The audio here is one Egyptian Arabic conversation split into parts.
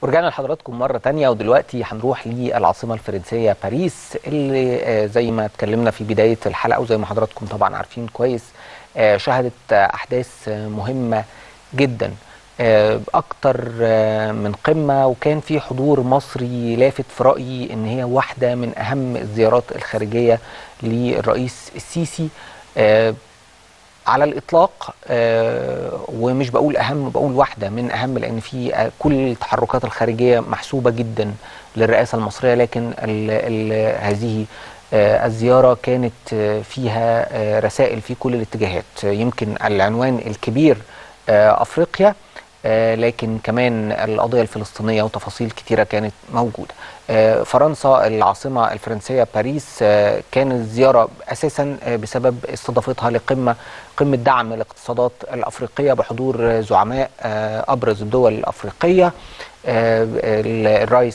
ورجعنا لحضراتكم مرة تانية ودلوقتي هنروح للعاصمة الفرنسية باريس اللي آه، زي ما اتكلمنا في بداية الحلقة وزي ما حضراتكم طبعا عارفين كويس آه، شهدت آه، أحداث آه، مهمة جدا آه، أكتر آه، من قمة وكان في حضور مصري لافت في رأيي إن هي واحدة من أهم الزيارات الخارجية للرئيس السيسي آه، على الاطلاق آه، ومش بقول اهم بقول واحده من اهم لان في آه، كل التحركات الخارجيه محسوبه جدا للرئاسه المصريه لكن ال ال هذه آه، الزياره كانت آه، فيها آه، رسائل في كل الاتجاهات آه، يمكن العنوان الكبير آه، افريقيا آه، لكن كمان القضيه الفلسطينيه وتفاصيل كتيره كانت موجوده آه، فرنسا العاصمه الفرنسيه باريس آه، كانت زياره اساسا آه، بسبب استضافتها لقمه قمه دعم الاقتصادات الافريقيه بحضور آه، زعماء آه، ابرز الدول الافريقيه آه، ال- الرئيس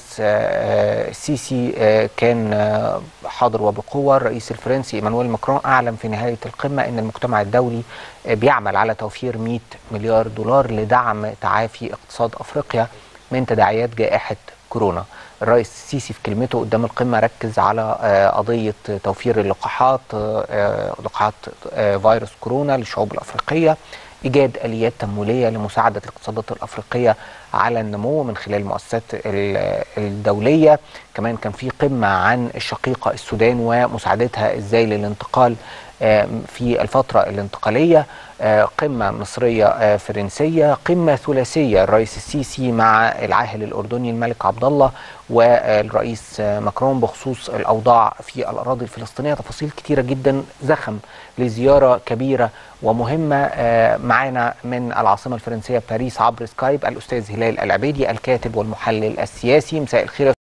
آه، السيسي آه، كان آه، حاضر وبقوه الرئيس الفرنسي ايمانويل ماكرون اعلن في نهايه القمه ان المجتمع الدولي آه، بيعمل على توفير 100 مليار دولار لدعم تعافي اقتصاد افريقيا من تداعيات جائحه كورونا الرئيس السيسي في كلمته قدام القمة ركز على آه، قضية توفير اللقاحات آه، آه، لقاحات آه، فيروس كورونا للشعوب الأفريقية إيجاد آليات تمويلية لمساعدة الاقتصادات الأفريقية على النمو من خلال المؤسسات ال- الدولية كمان كان في قمة عن الشقيقة السودان ومساعدتها إزاي للانتقال آه، في الفترة الانتقالية آه، قمة مصرية آه، فرنسية قمة ثلاثية الرئيس السيسي مع العاهل الأردني الملك عبد الله والرئيس آه، ماكرون بخصوص الأوضاع في الأراضي الفلسطينية تفاصيل كتيرة جدا زخم لزيارة كبيرة ومهمة آه، معانا من العاصمة الفرنسية باريس عبر سكايب الأستاذ هلال العبيدي الكاتب والمحلل السياسي مساء الخير يا